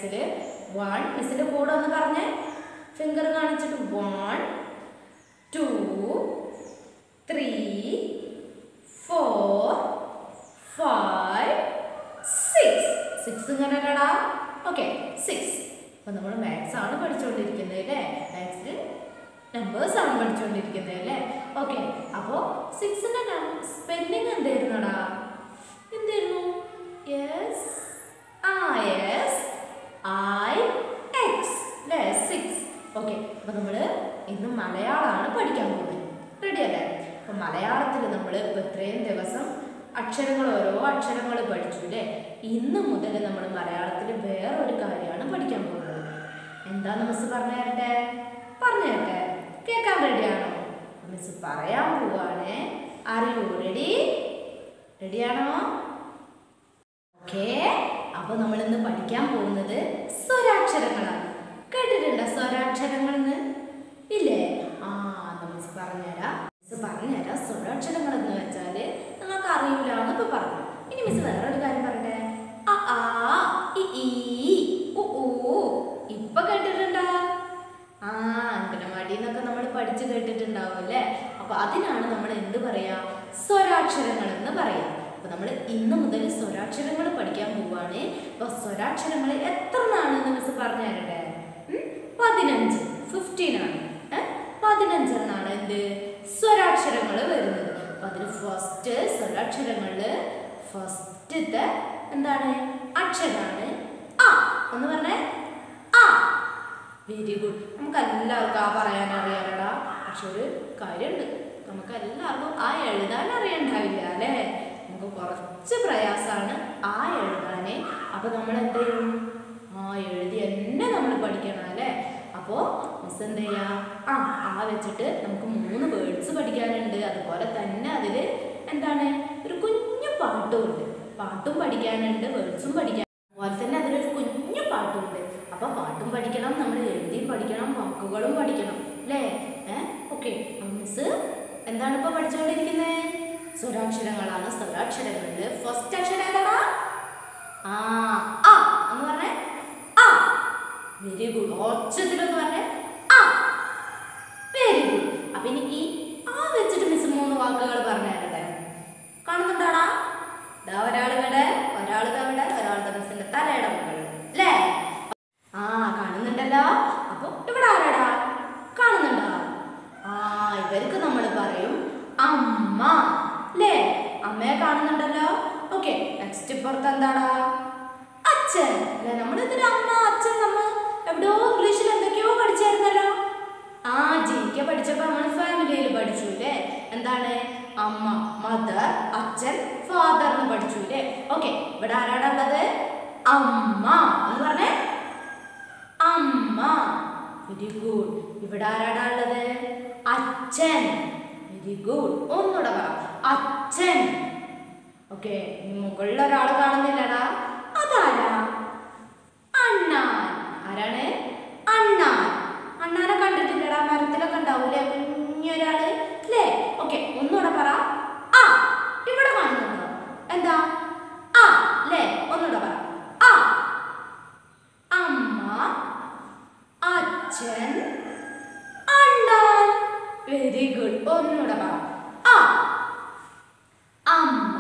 മാത്സിൽ one മിസ്സിന്റെ കൂടെ ഒന്ന് പറഞ്ഞേ ഫിംഗർ കാണിച്ചിട്ട് one two three four five six six ഇങ്ങനെ അല്ലടാ ഓക്കെ സിക്സ് അപ്പം നമ്മൾ മാത്സ് ആണ് പഠിച്ചുകൊണ്ടിരിക്കുന്നത് അല്ലേ മാത്സിൽ നമ്പേഴ്സ് ആണ് പഠിച്ചുകൊണ്ടിരിക്കുന്നത് അല്ലേ ഓക്കെ അപ്പോൾ സിക്സിൻ്റെ സ്പെല്ലിംഗ് എന്തായിരുന്നടാ എന്തായിരുന്നു യെസ് ആ യെസ് ഐ എക്സ് അല്ലേ സിക്സ് ഓക്കെ അപ്പോൾ നമ്മൾ ഇന്ന് മലയാളമാണ് പഠിക്കാൻ പോകുന്നത് റെഡി അല്ലേ അപ്പം മലയാളത്തിൽ നമ്മൾ ഇപ്പോൾ ഇത്രയും ദിവസം അക്ഷരങ്ങൾ ഓരോ അക്ഷരങ്ങൾ പഠിച്ചു അല്ലേ ഇന്ന് മുതൽ നമ്മൾ മലയാളത്തിൽ വേറൊരു കാര്യമാണ് പഠിക്കാൻ പോകുന്നത് എന്താന്ന് മിസ് പറഞ്ഞു തരട്ടെ പറഞ്ഞു തരട്ടെ കേൾക്കാൻ റെഡിയാണോ മിസ് പറയാൻ പോവാണ് അറിയൂ റെഡി റെഡിയാണോ ഓക്കേ അപ്പൊ നമ്മൾ ഇന്ന് പഠിക്കാൻ പോകുന്നത് സ്വരാക്ഷരങ്ങളാണ് കേട്ടിട്ടുണ്ടോ സ്വരാക്ഷരങ്ങൾ എന്ന് ഇല്ലേ ആ മിസ് പറഞ്ഞുതരാം മിസ് പറഞ്ഞുതരാം സ്വരാക്ഷരങ്ങൾ എന്ന് വെച്ചാല് നിങ്ങൾക്ക് അറിയൂല എന്നൊക്കെ പറഞ്ഞു ഇനി മിസ് വേറൊരു കാര്യം പറയട്ടെ അ ആ ഇ ഈ ഉ ഊ ഇപ്പൊ കേട്ടിട്ടുണ്ടോ ആ അങ്കനവാടി എന്നൊക്കെ നമ്മൾ പഠിച്ചു കേട്ടിട്ടുണ്ടാവും അല്ലേ അപ്പൊ അതിനാണ് നമ്മൾ എന്ത് പറയാ സ്വരാക്ഷരങ്ങൾ എന്ന് പറയാം അപ്പൊ നമ്മൾ ഇന്ന് മുതൽ സ്വരാക്ഷരങ്ങൾ പഠിക്കാൻ പോവാണ് അപ്പൊ സ്വരാക്ഷരങ്ങൾ എത്ര ആണെന്ന് മിസ് പറഞ്ഞു തരട്ടെ ഉം? പതിനഞ്ച് ഫിഫ്റ്റീൻ ആണ് ഏ? പതിനഞ്ചെണ്ണാണ് എന്ത് സ്വരാക്ഷരങ്ങൾ വരുന്നത് അപ്പൊ അതിൽ ഫസ്റ്റ് സ്വരാക്ഷരങ്ങളില് ഫസ്റ്റത്തെ എന്താണ് അക്ഷരാണ് ആ ഒന്ന് പറഞ്ഞേ ആ വെരി ഗുഡ് നമുക്ക് എല്ലാവർക്കും ആ പറയാൻ അറിയാലടാ പക്ഷെ ഒരു കാര്യമുണ്ട് നമുക്ക് എല്ലാവർക്കും ആ എഴുതാൻ അറിയണ്ടാവില്ല അല്ലേ നമുക്ക് കുറച്ച് പ്രയാസമാണ് ആ എഴുതാനേ അപ്പൊ നമ്മൾ എന്ത് ചെയ്യും ആ എഴുതി തന്നെ നമ്മൾ പഠിക്കണം അല്ലേ അപ്പോൾ മിസ് എന്ത് ചെയ്യാ ആ ആ വെച്ചിട്ട് നമുക്ക് മൂന്ന് വേർഡ്സ് പഠിക്കാനുണ്ട് അതുപോലെ തന്നെ അതിൽ എന്താണ് ഒരു കുഞ്ഞു പാട്ടും ഉണ്ട് പാട്ടും പഠിക്കാനുണ്ട് വേർഡ്സും പഠിക്കാൻ അതുപോലെ തന്നെ അതിലൊരു കുഞ്ഞു പാട്ടുണ്ട് അപ്പൊ പാട്ടും പഠിക്കണം നമ്മൾ എഴുതിയും പഠിക്കണം വാക്കുകളും പഠിക്കണം അല്ലേ ഏഹ് ഓക്കെ മിസ് എന്താണ് ഇപ്പൊ പഠിച്ചുകൊണ്ടിരിക്കുന്നത് സ്വരാക്ഷരങ്ങളാണ് സ്വരാക്ഷരങ്ങളില് ഫസ്റ്റ് അക്ഷരം ഏതാടാ ആ ആ എന്ന് പറഞ്ഞേ ആ വെരി ഗുഡ് ഒച്ചത്തിലൊന്ന് പറഞ്ഞേ ആ വെരി ഗുഡ് അപ്പൊ ഇനി ഈ ആ വെച്ചിട്ട് മിസ് മൂന്ന് വാക്കുകൾ പറഞ്ഞു തരട്ടെ കാണുന്നുണ്ടാടാ ദാ ഒരാൾ ഇവിടെ ഒരാൾ ഇവിടെ ഒരാൾ മിസ്സിന്റെ തലയുടെ മുകളിൽ അല്ലേ ആ കാണുന്നുണ്ടല്ലോ അപ്പൊ ഇവിടെ ആരാടാ കാണുന്നുണ്ടോ ആ ഇവർക്ക് നമ്മൾ പറയും അമ്മ അല്ലേ അമ്മയെ കാണുന്നുണ്ടല്ലോ ഓക്കെ നെക്സ്റ്റ് ഇപ്പുറത്ത് എന്താടാ അച്ഛൻ അല്ലെ നമ്മൾ ഇതിന് അമ്മ അച്ഛൻ നമ്മ എവിടെയോ ഇംഗ്ലീഷിൽ എന്തൊക്കെയോ പഠിച്ചായിരുന്നല്ലോ ആ ജിക്കെ പഠിച്ചപ്പോ നമ്മൾ ഫാമിലിയിൽ പഠിച്ചു അല്ലേ എന്താണ് അമ്മ മദർ അച്ഛൻ ഫാദർ എന്ന് പഠിച്ചു അല്ലേ ഓക്കെ ഇവിടെ ആരാടാ ഉള്ളത് അമ്മ എന്ന് പറഞ്ഞേ അമ്മ വെരി ഗുഡ് ഇവിടെ ആരാടാ ഉള്ളത് അച്ഛൻ വെരി ഗുഡ് ഒന്നുകൂടെ പറ അച്ഛൻ ഓക്കെ മുകളിൽ ഒരാൾ കാണുന്നില്ലടാ അതാരാ അണ്ണാൻ ആരാണ് അണ്ണാൻ അണ്ണാനെ കണ്ടിട്ടില്ലടാ മരത്തിലൊക്കെ ഉണ്ടാവൂലേ കുഞ്ഞൊരാള് അല്ലേ ഓക്കെ ഒന്നുകൂടെ പറ ആ ഇവിടെ കാണുന്നുണ്ടോ എന്താ ആ അല്ലേ ഒന്നുകൂടെ പറ ആ അമ്മ അച്ഛൻ അണ്ണാൻ വെരി ഗുഡ് ഒന്നുകൂടെ പറ ആ അമ്മ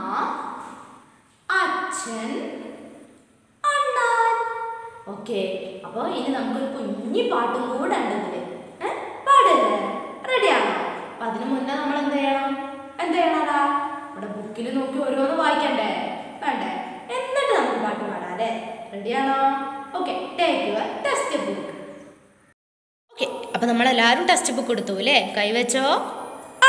അച്ഛൻ അണ്ണാൻ ഓക്കെ അപ്പോൾ ഇനി നമുക്കൊരു കുഞ്ഞി പാട്ടും കൂടെ ഉണ്ട് ഇതില് ഏ? പാടല്ലേ റെഡിയാണോ അപ്പൊ അതിന് മുന്നേ നമ്മൾ എന്ത് ചെയ്യണം എന്ത് ചെയ്യണടാ ഇവിടെ ബുക്കിൽ നോക്കി ഓരോന്ന് വായിക്കണ്ടേ വേണ്ടേ എന്നിട്ട് നമുക്ക് പാട്ട് പാടാം അല്ലേ റെഡിയാണോ okay take your text book okay അപ്പൊ നമ്മൾ എല്ലാവരും ടെക്സ്റ്റ് ബുക്ക് എടുത്തു അല്ലേ കൈവച്ചോ ആ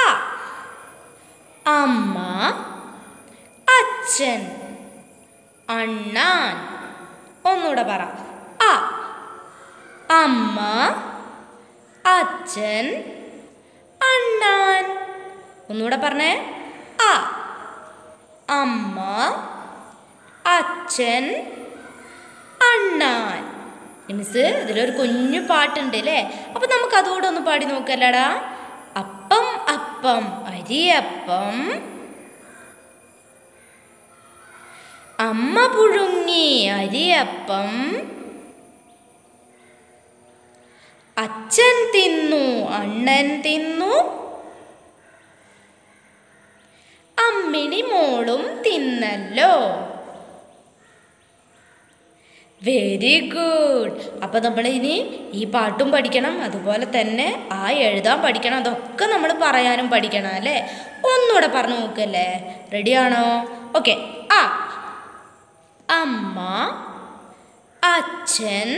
അമ്മ അച്ഛൻ അണ്ണാൻ ഒന്നുകൂടെ പറ ആ അമ്മ അച്ഛൻ അണ്ണാൻ ഒന്നുകൂടെ പറഞ്ഞേ ആ അമ്മ അച്ഛൻ അണ്ണാൻ മിസ് ഇതിലൊരു കുഞ്ഞു പാട്ടുണ്ട് അല്ലേ അപ്പൊ നമുക്ക് അതുകൂടെ ഒന്ന് പാടി നോക്കല്ലടാ അപ്പം അപ്പം അരിയപ്പം അമ്മ പുഴുങ്ങി അരിയപ്പം അച്ഛൻ തിന്നു അണ്ണൻ തിന്നു അമ്മിണി മോളും തിന്നല്ലോ വെരി ഗുഡ് അപ്പോൾ നമ്മൾ ഇനി ഈ പാട്ടും പഠിക്കണം അതുപോലെ തന്നെ ആ എഴുതാൻ പഠിക്കണം അതൊക്കെ നമ്മൾ പറയാനും പഠിക്കണം അല്ലേ ഒന്നുകൂടെ പറഞ്ഞു നോക്കല്ലേ റെഡിയാണോ ഓക്കെ ആ അമ്മ അച്ഛൻ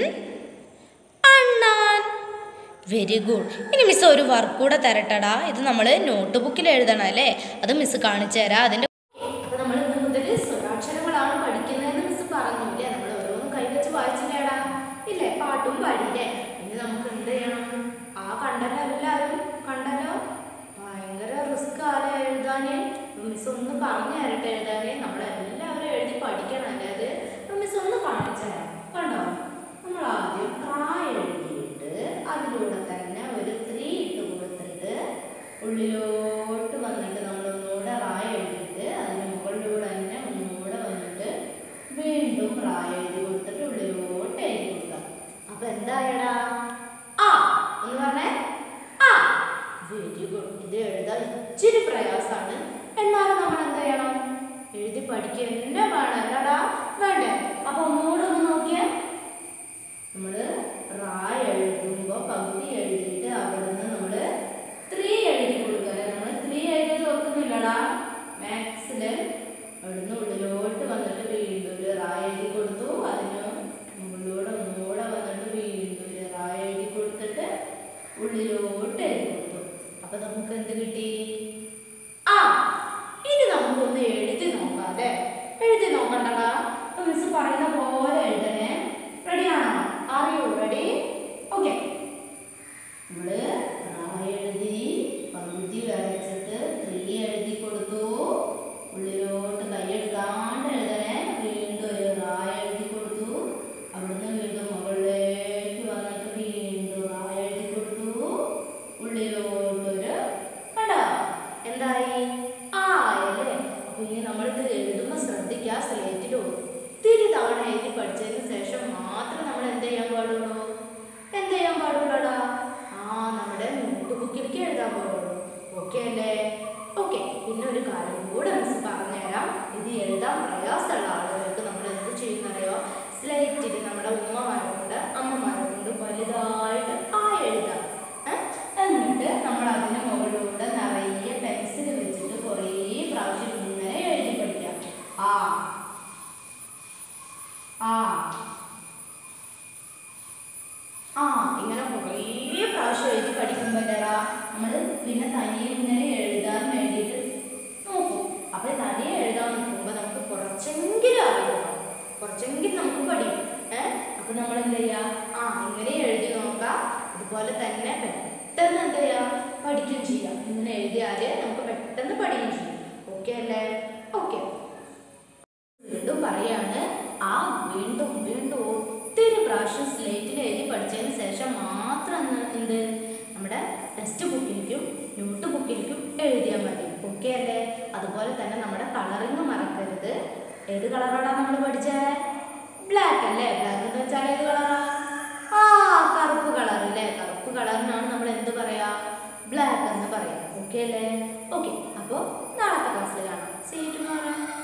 അണ്ണാൻ വെരി ഗുഡ് ഇനി മിസ് ഒരു വർക്ക് കൂടെ തരട്ടടാ ഇത് നമ്മൾ നോട്ട് ബുക്കിൽ എഴുതണം അല്ലേ അത് മിസ് കാണിച്ചു തരാം അതിൻ്റെ അപ്പൊ നമ്മൾ ഇന്ന് മുതൽ സ്വരാക്ഷരങ്ങളാണ് പഠിക്കുന്നതെന്ന് മിസ് പറഞ്ഞു ഇല്ലേ നമ്മൾ ഓരോന്നും കൈവച്ച് വായിച്ചില്ലേടാ ഇല്ലേ പാട്ടും പാടിയില്ലേ ഇനി നമുക്ക് എന്ത് ചെയ്യണം ആ കണ്ടല്ലോ എല്ലാവരും കണ്ടല്ലോ ഭയങ്കര റിസ്ക് ആണ് എഴുതാന് മിസ് ഒന്ന് പറഞ്ഞു തരട്ടെ എഴുതാന് നമ്മളെല്ലാവരും എഴുതി പഠിക്കണം അല്ലേ അത് മിസ് ഒന്ന് കാണിച്ചു തരാം കണ്ടോ നമ്മൾ ആദ്യം റാ എഴുതിയിട്ട് അതിലൂടെ തന്നെ ഒരു ത്രീ ഇട്ട് കൊടുത്തിട്ട് ഉള്ളിലോട്ട് വന്നിട്ട് നമ്മൾ ഒന്നുകൂടെ റായ എഴുതിയിട്ട് അതിന് മുകളിലൂടെ തന്നെ ഒന്നുകൂടെ വന്നിട്ട് വീണ്ടും റായ എഴുതി കൊടുത്തിട്ട് ഉള്ളിലോട്ട് എഴുതി കൊടുക്കുക അപ്പൊ എന്തായടാ ആ എന്ന് പറഞ്ഞേ ആ വെരി ഗുഡ് ഇത് എഴുതാൻ ഇച്ചിരി പ്രയാസമാണ് എന്നാലും നമ്മൾ എന്ത് ചെയ്യണം എഴുതി പഠിക്കുക തന്നെ വേണം അല്ലടാ വേണ്ടേ അപ്പൊ ഒന്നുകൂടെ ഒന്ന് നോക്കിയേ നമ്മള് റാ എഴുതുമ്പോ പകുതി എഴുതിയിട്ട് അവിടുന്ന് നമ്മള് ത്രീ എഴുതി കൊടുക്കുക നമ്മൾ ത്രീ എഴുതി ഓർക്കുന്നില്ലടാ മാത്സില് അവിടുന്ന് ഉള്ളിലോട്ട് വന്നിട്ട് വീണ്ടും ഒരു റാ എഴുതി കൊടുത്തു അതിന് മുകളിലൂടെ ഒന്നുകൂടെ വന്നിട്ട് വീണ്ടും ഒരു റാ എഴുതി കൊടുത്തിട്ട് ഉള്ളിലോട്ട് എഴുതി കൊടുത്തു അപ്പൊ നമുക്ക് എന്ത് കിട്ടി ആ ഇനി നമുക്കൊന്ന് എഴുതി നോക്കാം അല്ലേ എഴുതി നോക്കണ്ടടാ അപ്പൊ മിസ് പറയുന്ന പോലെ എഴുതണേ റെഡിയാണോ അറിയൂ റെഡി ഓക്കെ നമ്മള് റാ എഴുതി പകുതി വരച്ചിട്ട് ത്രീ എഴുതി കൊടുത്തു ഉള്ളിലോട്ട് കൈയെടുക്കാണ്ട് എഴുതണേ വീണ്ടും ഒരു റാ എഴുതി കൊടുത്തു അവിടുന്ന് വീണ്ടും മുകളിലേക്ക് വന്നിട്ട് വീണ്ടും റാ എഴുതി കൊടുത്തു ഉള്ളിലോട്ടൊരു കണ്ടോ എന്തായി ആ അല്ലേ അപ്പൊ ഇനി നമ്മളിത് എഴുതുമ്പോൾ ശ്രദ്ധിക്കുക സ്ലേറ്റിൽ ഒത്തിരി തവണ എഴുതി പഠിച്ചതിന് ശേഷം മാത്രം നമ്മൾ എന്ത് ചെയ്യാൻ പാടുള്ളൂ എന്ത് ചെയ്യാൻ പാടുള്ളൂടാ ആ നമ്മുടെ നോട്ട് ബുക്കിലേക്ക് എഴുതാൻ പാടുള്ളൂ ഓക്കെ അല്ലേ ഓക്കെ പിന്നെ ഒരു കാര്യം കൂടെ മിസ് പറഞ്ഞുതരാം ഇത് എഴുതാൻ പ്രയാസമുള്ള ആളുകൾക്ക് നമ്മൾ എന്ത് ചെയ്യുന്നറിയോ സ്ലേറ്റിൽ നമ്മുടെ ഉമ്മമാരെ കൊണ്ട് അമ്മമാരെ കൊണ്ട് വലുതായിട്ട് ആ എഴുതാം ഏ? എന്നിട്ട് നമ്മൾ അതിന് മുകളിലൂടെ നിറയെ പെൻസിൽ വെച്ചിട്ട് കുറേ പ്രാവശ്യം ഇങ്ങനെ എഴുതി പഠിക്കാം ആ ആ ആ ഇങ്ങനെ കുറേ പ്രാവശ്യം എഴുതി പഠിക്കുമ്പോഴേടാ നമ്മൾ പിന്നെ തനിയെ ഇങ്ങനെ എഴുതാൻ വേണ്ടിയിട്ട് നോക്കും അപ്പൊ തനിയെ എഴുതാൻ നോക്കുമ്പോൾ നമുക്ക് കുറച്ചെങ്കിലും അറിയണം കുറച്ചെങ്കിലും നമുക്ക് പഠിക്കും ഏഹ് അപ്പൊ നമ്മൾ എന്ത് ചെയ്യാ ആ ഇങ്ങനെ എഴുതി നോക്കാം ഇതുപോലെ തന്നെ പെട്ടെന്ന് എന്ത് ചെയ്യാം പഠിക്കുകയും ചെയ്യാം ഇങ്ങനെ എഴുതിയാല് നമുക്ക് പെട്ടെന്ന് പഠിക്കുകയും ചെയ്യാം ഓക്കെ അല്ലേ ഓക്കെ വീണ്ടും പറയാണ് ആ വീണ്ടും വീണ്ടും ഒത്തിരി പ്രാവശ്യം സ്ലേറ്റിൽ എഴുതി പഠിച്ചതിന് ശേഷം മാത്രം എന്ന് എന്ത് നമ്മുടെ ടെക്സ്റ്റ് ബുക്കിലേക്കും നോട്ട് ബുക്കിലേക്കും എഴുതിയാൽ മതി ഓക്കെ അല്ലേ അതുപോലെ തന്നെ നമ്മുടെ കളറിങ് മറക്കരുത് ഏത് കളറാണ് നമ്മൾ പഠിച്ചത് ബ്ലാക്ക് അല്ലേ ബ്ലാക്ക് എന്ന് വെച്ചാൽ ഏത് കളറാ ആ കറുപ്പ് കളർ അല്ലേ കറുപ്പ് കളറിനാണ് നമ്മൾ എന്ത് പറയാ ബ്ലാക്ക് എന്ന് പറയാം ഓക്കെ അല്ലേ ഓക്കെ അപ്പോൾ നാളത്തെ ക്ലാസ്സിൽ കാണാം സീറ്റ് മാറാം